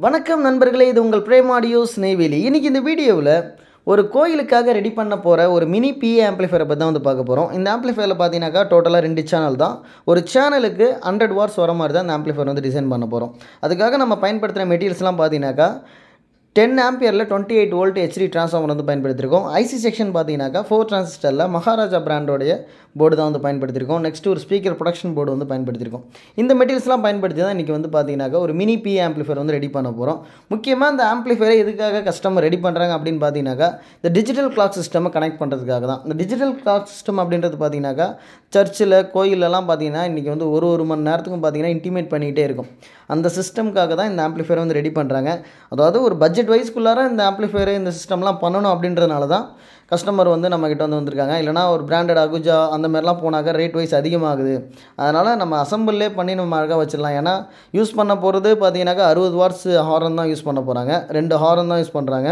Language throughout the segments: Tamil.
வணக்கம் நண்பர்களே இது உங்கள் பிரேம் ஆடியோஸ் நெய்வேலி இன்னைக்கு இந்த வீடியோவில் ஒரு கோயிலுக்காக ரெடி பண்ண போகிற ஒரு மினி பிஏ ஆம்ப்ளிஃபையரை பற்றி தான் வந்து பார்க்க போகிறோம் இந்த ஆம்ப்ளிஃபையரில் பார்த்தீங்கன்னாக்கா டோட்டலாக ரெண்டு சேனல் தான் ஒரு சேனலுக்கு ஹண்ட்ரட் வாட்ஸ் வர மாதிரி தான் இந்த ஆம்ப்ளிஃபையர் வந்து டிசைன் பண்ண போகிறோம் அதுக்காக நம்ம பயன்படுத்துகிற மெட்டீரியல்ஸ்லாம் பார்த்தீங்கன்னாக்கா டென் ஆம்பியரில் twenty eight volt HT transformer வந்து பயன்படுத்தியிருக்கோம் ஐசி செக்ஷன் பார்த்தீங்கன்னாக்கா ஃபோர் டிரான்சிஸ்டரில் மகாராஜா பிராண்டோடைய போர்டு தான் வந்து பயன்படுத்தியிருக்கோம் நெக்ஸ்ட் ஒரு ஸ்பீக்கர் ப்ரொடக்ஷன் போர்டு வந்து பயன்படுத்தியிருக்கோம் இந்த மெட்டீரியல்ஸ்லாம் பயன்படுத்தி தான் இன்றைக்கி வந்து பார்த்தீங்கன்னாக்கா ஒரு மினி பி ஆம்ப்ளிஃபையர் வந்து ரெடி பண்ண போகிறோம் முக்கியமாக இந்த ஆம்ப்ளிஃபையரை எதுக்காக கஸ்டமர் ரெடி பண்ணுறாங்க அப்படின்னு பார்த்தீங்கன்னாக்கா இந்த டிஜிட்டல் கிளாக் சிஸ்டமை கனெக்ட் பண்ணுறதுக்காக தான் இந்த டிஜிட்டல் கிளாக் சிஸ்டம் அப்படின்றது பார்த்தீங்கன்னாக்கா சர்ச்சில் கோயிலெல்லாம் பார்த்தீங்கன்னா இன்றைக்கி வந்து ஒரு ஒரு மணி நேரத்துக்கும் பார்த்தீங்கன்னா இன்டிமேட் பண்ணிகிட்டே இருக்கும் அந்த சிஸ்டம்காக தான் இந்த ஆம்ப்ளிஃபையர் வந்து ரெடி பண்ணுறாங்க அதாவது ஒரு பட்ஜெட் வைஸ்க்குள்ளார இந்த ஆம்ப்ளிஃபையர் இந்த சிஸ்டம்லாம் பண்ணணும் அப்படின்றதுனால தான் கஸ்டமர் வந்து நம்மக்கிட்ட வந்து வந்திருக்காங்க இல்லைனா ஒரு பிராண்டட் அகுஜா அந்த மாதிரிலாம் போனாக்கா ரேட் வைஸ் அதிகமாகுது அதனால் நம்ம அசம்பிள்லே பண்ணி நம்ம அழகாக வச்சிடலாம் ஏன்னா யூஸ் பண்ண போகிறது பார்த்தீங்கன்னாக்கா அறுபது வாட்ஸ் ஹாரன் தான் யூஸ் பண்ண போகிறாங்க ரெண்டு ஹாரன் தான் யூஸ் பண்ணுறாங்க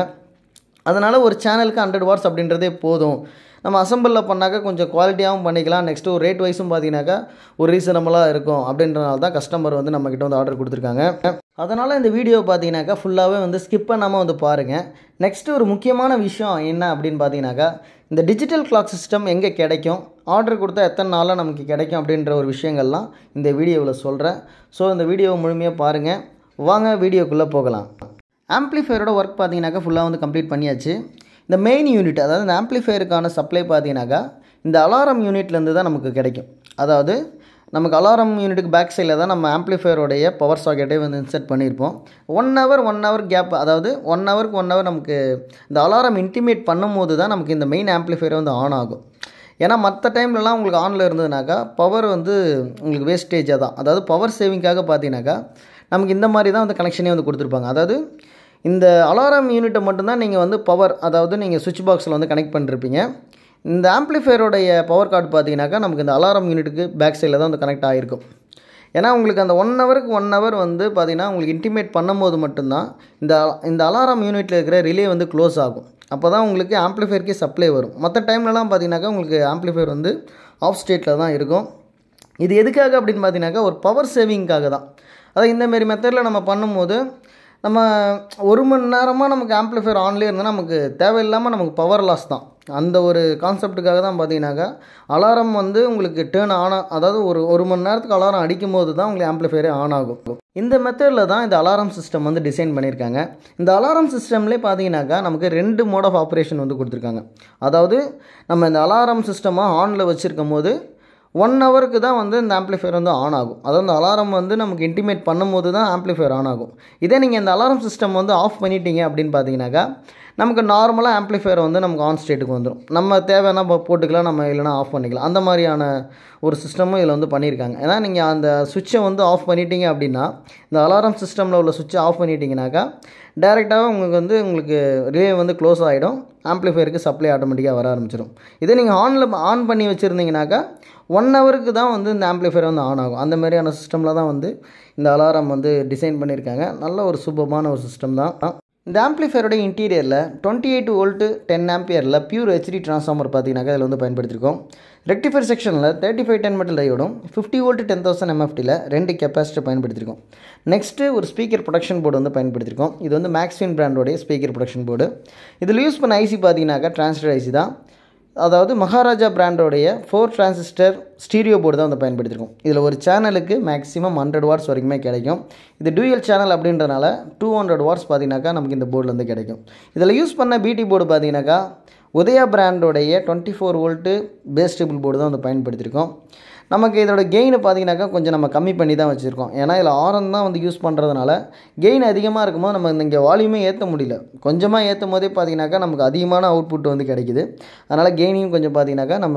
அதனால் ஒரு சேனலுக்கு ஹண்ட்ரட் வாட்ஸ் அப்படின்றதே போதும் நம்ம அசம்பிளில் பண்ணாக்கா கொஞ்சம் குவாலிட்டியாகவும் பண்ணிக்கலாம் நெக்ஸ்ட்டு ஒரு ரேட் வைஸும் பார்த்தீங்கன்னாக்கா ஒரு ரீசனபிளாக இருக்கும் அப்படின்றனால தான் கஸ்டமர் வந்து நம்மக்கிட்ட வந்து ஆர்டர் கொடுத்துருக்காங்க அதனால் இந்த வீடியோ பார்த்தீங்கன்னாக்கா ஃபுல்லாகவே வந்து ஸ்கிப் பண்ணாமல் வந்து பாருங்கள் நெக்ஸ்ட்டு ஒரு முக்கியமான விஷயம் என்ன அப்படின்னு பார்த்தீங்கன்னாக்கா இந்த டிஜிட்டல் கிளாக் சிஸ்டம் எங்கே கிடைக்கும் ஆர்டர் கொடுத்தா எத்தனை நாளாக நமக்கு கிடைக்கும் அப்படின்ற ஒரு விஷயங்கள்லாம் இந்த வீடியோவில் சொல்கிறேன் ஸோ இந்த வீடியோவை முழுமையாக பாருங்கள் வாங்க வீடியோக்குள்ளே போகலாம் ஆம்ப்ளிஃபையரோட ஒர்க் பார்த்தீங்கன்னாக்கா ஃபுல்லாக வந்து கம்ப்ளீட் பண்ணியாச்சு இந்த மெயின் யூனிட் அதாவது இந்த ஆம்ப்ளிஃபையருக்கான சப்ளை பார்த்தீங்கன்னாக்கா இந்த அலாரம் யூனிட்லேருந்து தான் நமக்கு கிடைக்கும் அதாவது நமக்கு அலாரம் யூனிட்டுக்கு பேக் சைடில் தான் நம்ம ஆம்ப்ளிஃபையரோடைய பவர் சாக்கெட்டே வந்து இன்செர்ட் பண்ணியிருப்போம் one hour one hour gap அதாவது ஒன் ஹவருக்கு ஒன் ஹவர் நமக்கு இந்த அலாரம் இன்டிமேட் பண்ணும்போது தான் நமக்கு இந்த மெயின் ஆம்ப்ளிஃபையர் வந்து ஆன் ஆகும் ஏன்னா மற்ற டைம்லலாம் உங்களுக்கு ஆனில் இருந்ததுனாக்கா பவர் வந்து உங்களுக்கு வேஸ்டேஜாக தான் அதாவது பவர் சேவிங்காக பார்த்தீங்கன்னாக்கா நமக்கு இந்த மாதிரி தான் வந்து கனெக்ஷனே வந்து கொடுத்துருப்பாங்க அதாவது இந்த அலாரம் யூனிட்டை மட்டும்தான் நீங்கள் வந்து பவர் அதாவது நீங்கள் சுவிட்ச் பாக்ஸில் வந்து கனெக்ட் பண்ணிருப்பீங்க இந்த ஆம்ப்ளிஃபையரோடைய பவர் கார்டு பார்த்தீங்கன்னாக்கா நமக்கு இந்த அலாரம் யூனிட்டுக்கு பேக் சைடில் தான் வந்து கனெக்ட் ஆகிருக்கும் ஏன்னா உங்களுக்கு அந்த ஒன் ஹவருக்கு ஒன் ஹவர் வந்து பார்த்தீங்கன்னா உங்களுக்கு இன்டிமேட் பண்ணும்போது மட்டும்தான் இந்த இந்த அலாரம் யூனிட்டில் இருக்கிற ரிலே வந்து க்ளோஸ் ஆகும் அப்போ தான் உங்களுக்கு ஆம்ப்ளிஃபையருக்கே சப்ளை வரும் மற்ற டைம்லலாம் பார்த்தீங்கன்னாக்கா உங்களுக்கு ஆம்ப்ளிஃபையர் வந்து ஆஃப் ஸ்டேட்டில் தான் இருக்கும் இது எதுக்காக அப்படின்னு பார்த்தீங்கன்னாக்கா ஒரு பவர் சேவிங்காக தான் அதாவது இந்தமாரி மெத்தடில் நம்ம பண்ணும்போது நம்ம ஒரு மணி நேரமாக நமக்கு ஆம்ப்ளிஃபையர் ஆன்லேயே இருந்தால் நமக்கு தேவையில்லாமல் நமக்கு பவர் லாஸ் தான் அந்த ஒரு கான்செப்ட்டுக்காக தான் பார்த்தீங்கன்னாக்கா அலாரம் வந்து உங்களுக்கு டேர்ன் ஆன் அதாவது ஒரு ஒரு மணி நேரத்துக்கு அலாரம் அடிக்கும் போது தான் உங்களுக்கு ஆம்ப்ளிஃபையரே ஆன் ஆகும் இந்த மெத்தடில் தான் இந்த அலாரம் சிஸ்டம் வந்து டிசைன் பண்ணியிருக்காங்க இந்த அலாரம் சிஸ்டம்லேயே பார்த்தீங்கன்னாக்கா நமக்கு ரெண்டு மோட் ஆஃப் ஆப்ரேஷன் வந்து கொடுத்துருக்காங்க அதாவது நம்ம இந்த அலாரம் சிஸ்டமாக ஆனில் வச்சுருக்கும் போது ஒன் ஹவருக்கு தான் வந்து இந்த ஆம்ப்ளிஃபையர் வந்து ஆன் ஆகும் அதாவது அந்த அலாரம் வந்து நமக்கு இன்டிமேட் பண்ணும்போது தான் ஆம்ப்ளிஃபையர் ஆன் ஆகும் இதே நீங்கள் இந்த அலாரம் சிஸ்டம் வந்து ஆஃப் பண்ணிட்டீங்க அப்படின்னு பார்த்தீங்கன்னாக்கா நமக்கு நார்மலாக ஆம்ப்ளிஃபையர் வந்து நமக்கு ஆன் ஸ்டேட்டுக்கு வந்துடும் நம்ம தேவைன்னா போட்டுக்கலாம் நம்ம இல்லைனா ஆஃப் பண்ணிக்கலாம் அந்த மாதிரியான ஒரு சிஸ்டமும் இதில் வந்து பண்ணியிருக்காங்க ஏன்னா நீங்கள் அந்த சுவிட்சை வந்து ஆஃப் பண்ணிட்டீங்க அப்படின்னா இந்த அலாரம் சிஸ்டமில் உள்ள சுவிட்சை ஆஃப் பண்ணிட்டீங்கனாக்கா டேரெக்டாகவே உங்களுக்கு வந்து உங்களுக்கு ரிலே வந்து க்ளோஸ் ஆகிடும் ஆம்ப்ளிஃபையருக்கு சப்ளை ஆட்டோமேட்டிக்காக வர ஆரம்பிச்சிடும் இதே நீங்கள் ஆனில் ஆன் பண்ணி வச்சுருந்தீங்கனாக்கா ஒன் ஹவருக்கு தான் வந்து இந்த ஆம்ப்ளிஃபையர் வந்து ஆன் ஆகும் அந்த மாதிரியான சிஸ்டமில் தான் வந்து இந்த அலாரம் வந்து டிசைன் பண்ணியிருக்காங்க நல்ல ஒரு சூப்பமான ஒரு சிஸ்டம் தான் இந்த ஆம்ப்ளிஃபையரோட இன்டீரியரில் டுவெண்ட்டி எயிட் வோல்ட்டு டென் ஆம்பியரில் பியூர் ஹெச்டி ட்ரான்ஸ்ஃபார்மர் பார்த்தீங்கன்னாக்கா இதில் வந்து பயன்படுத்தியிருக்கோம் ரெக்டிஃபைர் செக்ஷனில் தேர்ட்டி ஃபைவ் டென் மெட்டல் டையோடும் ஃபிஃப்டி வோல்ட் டென் தௌசண்ட் எம்எஃப்டியில் ரெண்டு கெப்பாசிட்டி பயன்படுத்தியிருக்கோம் நெக்ஸ்ட்டு ஒரு ஸ்பீக்கர் ப்ரொடக்ஷன் போர்டு வந்து பயன்படுத்தியிருக்கோம் இது வந்து மேக்ஸ்வின் பிராண்டோடைய ஸ்பீக்கர் ப்ரொடக்ஷன் போர்டு இதில் யூஸ் பண்ண ஐசி பார்த்தீங்கன்னாக்கா டிரான்ஸ்டர் ஐசி தான் அதாவது மகாராஜா பிராண்டோடைய ஃபோர் டிரான்சிஸ்டர் ஸ்டீரியோ போர்டு தான் வந்து பயன்படுத்தியிருக்கோம் இதில் ஒரு சேனலுக்கு மேக்ஸிமம் ஹண்ட்ரட் வாட்ஸ் வரைக்குமே கிடைக்கும் இது டூயல் சேனல் அப்படின்றனால டூ ஹண்ட்ரட் வாட்ஸ் பார்த்தீங்கன்னாக்கா நமக்கு இந்த போர்டில் கிடைக்கும் இதில் யூஸ் பண்ண பிடி போர்டு பார்த்தீங்கன்னாக்கா உதயா பிராண்டோடைய twenty four volt bass treble board தான் வந்து பயன்படுத்தியிருக்கோம் நமக்கு இதோட கெயின் பார்த்தீங்கன்னாக்கா கொஞ்சம் நம்ம கம்மி பண்ணி தான் வச்சுருக்கோம் ஏன்னா இதில் ஆரம் தான் வந்து யூஸ் பண்ணுறதுனால கெயின் அதிகமாக இருக்கும்போது நம்ம இங்கே வால்யூமே ஏற்ற முடியல கொஞ்சமாக ஏற்றும் போதே பார்த்தீங்கன்னாக்கா நமக்கு அதிகமான அவுட்புட் வந்து கிடைக்குது அதனால் கெயினையும் கொஞ்சம் பார்த்தீங்கன்னாக்கா நம்ம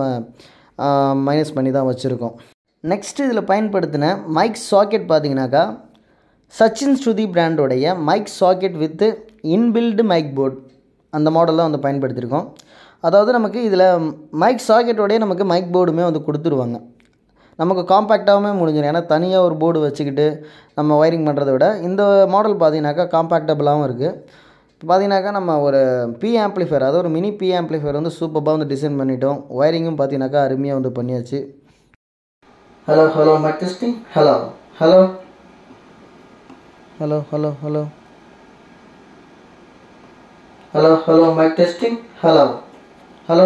மைனஸ் பண்ணி தான் வச்சுருக்கோம் நெக்ஸ்ட்டு இதில் பயன்படுத்தின மைக் சாக்கெட் பார்த்தீங்கன்னாக்கா சச்சின் ஸ்ருதி பிராண்டோடைய mic socket with inbuilt mic board அந்த மாடலில் வந்து பயன்படுத்தியிருக்கோம் அதாவது நமக்கு இதில் மைக் சாக்கெட்டோடைய நமக்கு மைக் போர்டுமே வந்து கொடுத்துருவாங்க நமக்கு காம்பேக்டாகவுமே முடிஞ்சிடும் ஏன்னா தனியாக ஒரு போர்டு வச்சுக்கிட்டு நம்ம ஒயரிங் பண்ணுறத விட இந்த மாடல் பார்த்தீங்கன்னாக்கா காம்பேக்டபுளாகவும் இருக்குது இப்போ பார்த்தீங்கன்னாக்கா நம்ம ஒரு பி ஆம்ப்ளிஃபையர் அதாவது ஒரு மினி பி ஆம்ப்ளிஃபையர் வந்து சூப்பராக வந்து டிசைன் பண்ணிட்டோம் ஒயரிங்கும் பார்த்தீங்கன்னாக்கா அருமையாக வந்து பண்ணியாச்சு hello hello mic testing hello hello hello hello hello hello hello mic testing hello hello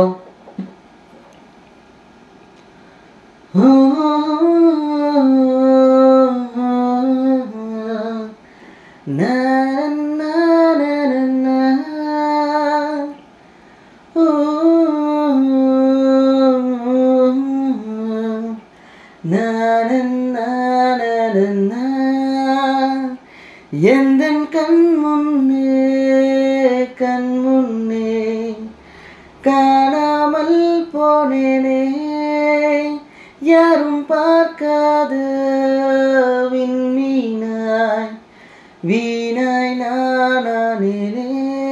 na na na na na எந்தன் கண் முன்னே கண் முன்னே காணாமல் போனேனே யாரும் பார்க்காத விண்மீனாய் வீணாய் நானானேனே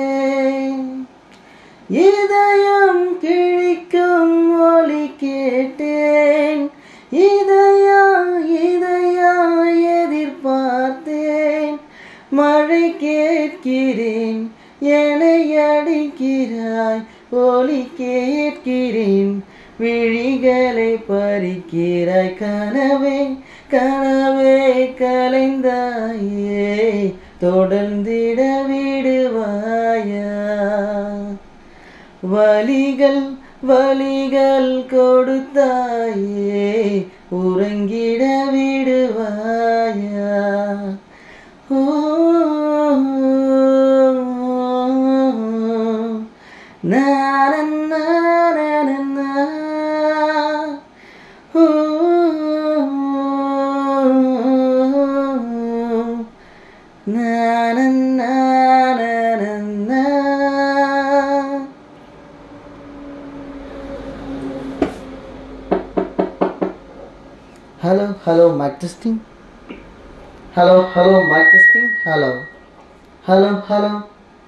இதயம் கிழிக்கும் ஒலி கேட்டேன் இதயா இதயா எதிர்பார்த்தேன் மழை கேட்கிறேன் என்னை அடிக்கிறாய் ஒலி கேட்கிறேன் விழிகளை பறிக்கிறாய் கனவே கனவே கலைந்தாயே தொடர்ந்திட விடுவாயா வலிகள் வலிகள் கொடுத்தாயே உறங்கிட விடுவாயா ஓ நாரன்னா ஓ na Hello, hello, mic testing. Hello, hello, mic testing. Hello, hello, hello.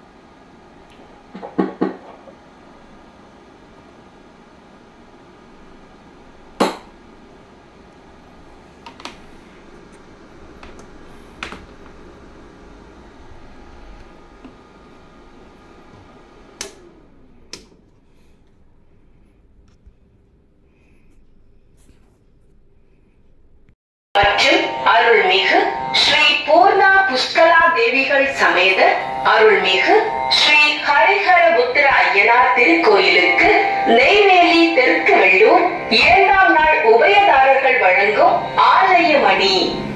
மற்றும் அருள்மிகு ஸ்ரீ பூர்ணா புஷ்கலா தேவிகள் சமேத அருள்மிகு ஸ்ரீ ஹரிஹரபுத்திர ஐயனார் திருக்கோயிலுக்கு நெய்வேலி தெற்கு வெள்ளூர் இரண்டாம் நாள் உபயதாரர்கள் வழங்கும் ஆலய மணி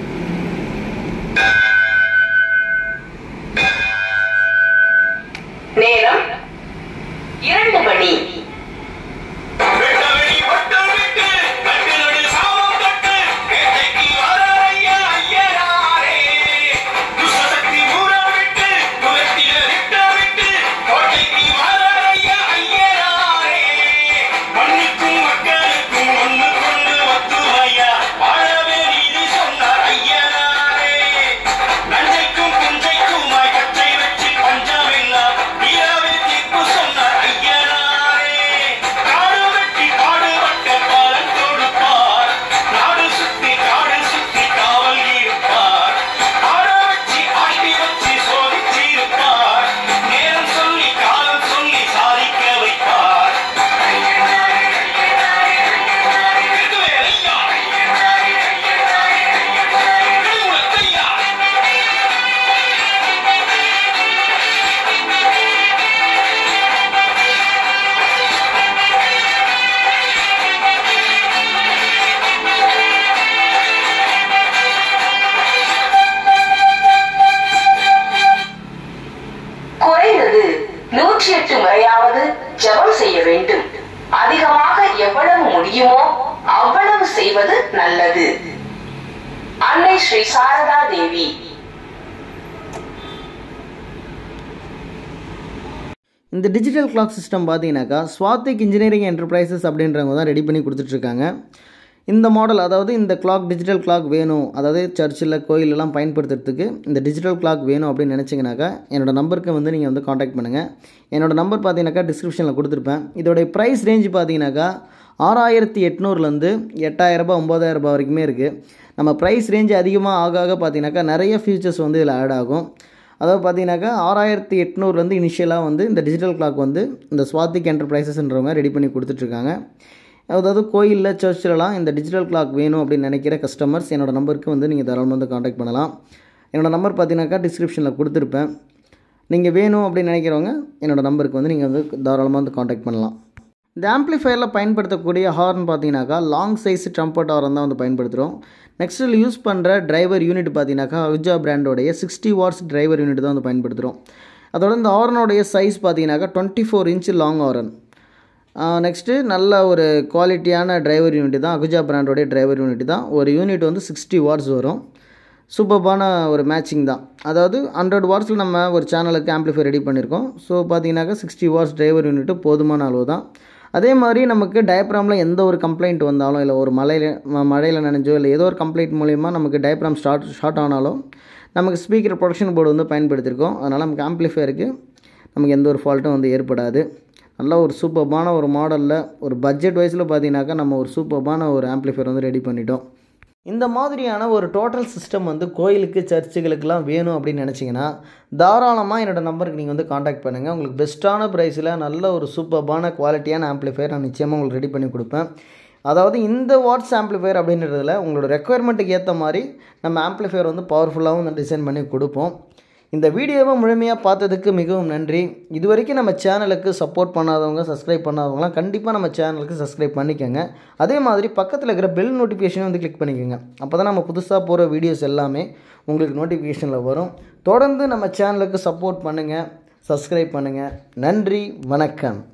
நேரம் இரண்டு மணி வெட்டவெளி வட்டம் விட்டு, கட்டிலடி சாபம் தொட்டு, வேட்டைக்கு வராரையா ஐயனாரே. துஷ்டசக்தி ஊரம் விட்டு, குலத்தில திட்டம் விட்டு, கோட்டைக்கு வராரையா ஐயனாரே. மண்ணுக்கும் மக்களுக்கும் ஒண்ணு கொண்டு ஒத்துமையா, வாழவே நீதி சொன்னார் ஐயனாரே. நஞ்சைக்கும் புஞ்சைக்குமாய் கச்சை வச்சு பஞ்சமெல்லாம் இரவே தீர்ப்பு சொன்னார் ஐயனாரே. காடு வெட்டி பாடுபட்ட பலன் கொடுப்பார். நாடு சுத்தி காடு சுத்தி காவல் இருப்பார். ஆட வச்சு ஆட்டி வச்சு சோதிச்சிருப்பார். நேரம் சொல்லி காலம் சொல்லி சாதிக்க வைப்பார் இதுவே ஐயா. திருமுலத்தையா. குறைந்தது நூற்றி எட்டு முறையாவது ஜெபம் செய்ய வேண்டும் அதிகமாக எவ்வளவு முடியுமோ அவ்வளவு செய்வது நல்லது அன்னை ஸ்ரீ சாரதா தேவி இந்த டிஜிட்டல் கிளாக் சிஸ்டம் பார்த்தீங்கன்னாக்கா ஸ்வாத்திக் இன்ஜினியரிங் என்டர்பிரைசஸ் அப்படின்றவங்க தான் ரெடி பண்ணி கொடுத்துட்ருக்காங்க இந்த மாடல் அதாவது இந்த கிளாக் டிஜிட்டல் கிளாக் வேணும் அதாவது சர்ச்சில் கோயிலெல்லாம் பயன்படுத்துறதுக்கு இந்த டிஜிட்டல் கிளாக் வேணும் அப்படின்னு நினச்சிங்கனாக்கா என்னோட நம்பருக்கு வந்து நீங்கள் வந்து காண்டாக்ட் பண்ணுங்கள் என்னோட நம்பர் பார்த்தீங்கன்னாக்கா டிஸ்கிரிப்ஷனில் கொடுத்துருப்பேன் இதோடைய ப்ரைஸ் ரேஞ்ச் பார்த்தீங்கன்னாக்கா ஆறாயிரத்தி எட்நூறுலேருந்து எட்டாயிரரூபா ஒம்பதாயிரரூபா வரைக்குமே இருக்குது நம்ம ப்ரைஸ் ரேஞ்ச் அதிகமாக ஆக ஆக பார்த்தீங்கன்னாக்கா நிறைய ஃபீச்சர்ஸ் வந்து இதில் ஆட் ஆகும் அதாவது பார்த்தீங்கன்னாக்கா ஆறாயிரத்தி எட்நூறுலேருந்து இனிஷியலாக வந்து இந்த டிஜிட்டல் கிளாக் வந்து இந்த ஸ்வாத்திக் என்டர்பிரைசஸ்ன்றவங்க ரெடி பண்ணி கொடுத்துட்ருக்காங்க அதாவது கோயிலில் சர்ச்சிலலாம் இந்த டிஜிட்டல் கிளாக் வேணும் அப்படின்னு நினைக்கிற கஸ்டமர்ஸ் என்னோட நம்பருக்கு வந்து நீங்கள் தாராளமாக வந்து காண்டாக்ட் பண்ணலாம் என்னோட நம்பர் பார்த்தீங்கன்னாக்கா டிஸ்கிரிப்ஷனில் கொடுத்துருப்பேன் நீங்கள் வேணும் அப்படின்னு நினைக்கிறவங்க என்னோடய நம்பருக்கு வந்து நீங்கள் வந்து தாராளமாக வந்து காண்டாக்ட் பண்ணலாம் இந்த ஆம்ப்ளிஃபையரில் பயன்படுத்தக்கூடிய ஹார்ன் பார்த்தீங்கன்னாக்கா லாங் சைஸ் ட்ரம்பட் ஹார்ன் தான் வந்து பயன்படுத்துகிறோம் நெக்ஸ்ட் இதில் யூஸ் பண்ணுற டிரைவர் யூனிட் பார்த்தீங்கன்னாக்கா அவுஜா பிராண்டோடைய சிக்ஸ்டி வாட்ஸ் டிரைவர் யூனிட் தான் வந்து பயன்படுத்துகிறோம் அதோட இந்த ஹார்னோடைய சைஸ் பார்த்தீங்கன்னாக்கா twenty four inch long horn next நல்ல ஒரு குவாலிட்டியான டிரைவர் யூனிட் தான் அகுஜா பிராண்டோடைய டிரைவர் யூனிட் தான் ஒரு யூனிட் வந்து சிக்ஸ்டி வாட்ஸ் வரும் சூப்பர்பான ஒரு மேட்சிங் தான் அதாவது ஹண்ட்ரட் வாட்ஸில் நம்ம ஒரு சேனலுக்கு ஆம்ப்ளிஃபை ரெடி பண்ணியிருக்கோம் ஸோ பார்த்தீங்கன்னாக்கா சிக்ஸ்டி வாட்ஸ் டிரைவர் யூனிட்டு போதுமான அளவு தான் அதே மாதிரி நமக்கு டயப்ராமில் எந்த ஒரு கம்ப்ளைண்ட் வந்தாலும் இல்லை ஒரு மலையில் மழையில் நனைஞ்சோ இல்லை ஏதோ ஒரு கம்ப்ளைண்ட் மூலிமா நமக்கு டயப்ராம் ஸ்டார்ட் ஷார்ட் ஆனாலும் நமக்கு ஸ்பீக்கர் ப்ரொடக்ஷன் போர்டு வந்து பயன்படுத்தியிருக்கோம் அதனால் நமக்கு ஆம்ப்ளிஃபையருக்கு நமக்கு எந்த ஒரு ஃபால்ட்டும் வந்து ஏற்படாது நல்ல ஒரு சூப்பர்பான ஒரு மாடலில் ஒரு பட்ஜெட் வைஸில் பார்த்தீங்கன்னாக்கா நம்ம ஒரு சூப்பர்பான ஒரு ஆம்ப்ளிஃபையர் வந்து ரெடி பண்ணிட்டோம் இந்த மாதிரியான ஒரு டோட்டல் சிஸ்டம் வந்து கோயிலுக்கு சர்ச்சுகளுக்கெல்லாம் வேணும் அப்படின்னு நினச்சிங்கன்னா தாராளமாக என்னோடய நம்பருக்கு நீங்கள் வந்து காண்டாக்ட் பண்ணுங்கள் உங்களுக்கு பெஸ்ட்டான ப்ரைஸில் நல்ல ஒரு சூப்பர்பான குவாலிட்டியான ஆம்ப்ளிஃபையர் நான் நிச்சயமாக உங்களுக்கு ரெடி பண்ணி கொடுப்பேன் அதாவது இந்த வாட்ஸ் ஆம்ப்ளிஃபையர் அப்படின்றதுல உங்களோட ரெக்குயர்மெண்ட்டுக்கு ஏற்ற மாதிரி நம்ம ஆம்ப்ளிஃபையர் வந்து பவர்ஃபுல்லாகவும் டிசைன் பண்ணி கொடுப்போம் இந்த வீடியோவை முழுமையாக பார்த்ததுக்கு மிகவும் நன்றி இது வரைக்கும் நம்ம சேனலுக்கு சப்போர்ட் பண்ணாதவங்க சப்ஸ்கிரைப் பண்ணாதவங்களாம் கண்டிப்பாக நம்ம சேனலுக்கு சப்ஸ்கிரைப் பண்ணிக்கோங்க அதே மாதிரி பக்கத்தில் இருக்கிற பெல் நோட்டிஃபிகேஷன் வந்து கிளிக் பண்ணிக்கோங்க அப்போ தான் நம்ம புதுசாக போகிற வீடியோஸ் எல்லாமே உங்களுக்கு நோட்டிஃபிகேஷனில் வரும் தொடர்ந்து நம்ம சேனலுக்கு சப்போர்ட் பண்ணுங்கள் சப்ஸ்கிரைப் பண்ணுங்கள் நன்றி வணக்கம்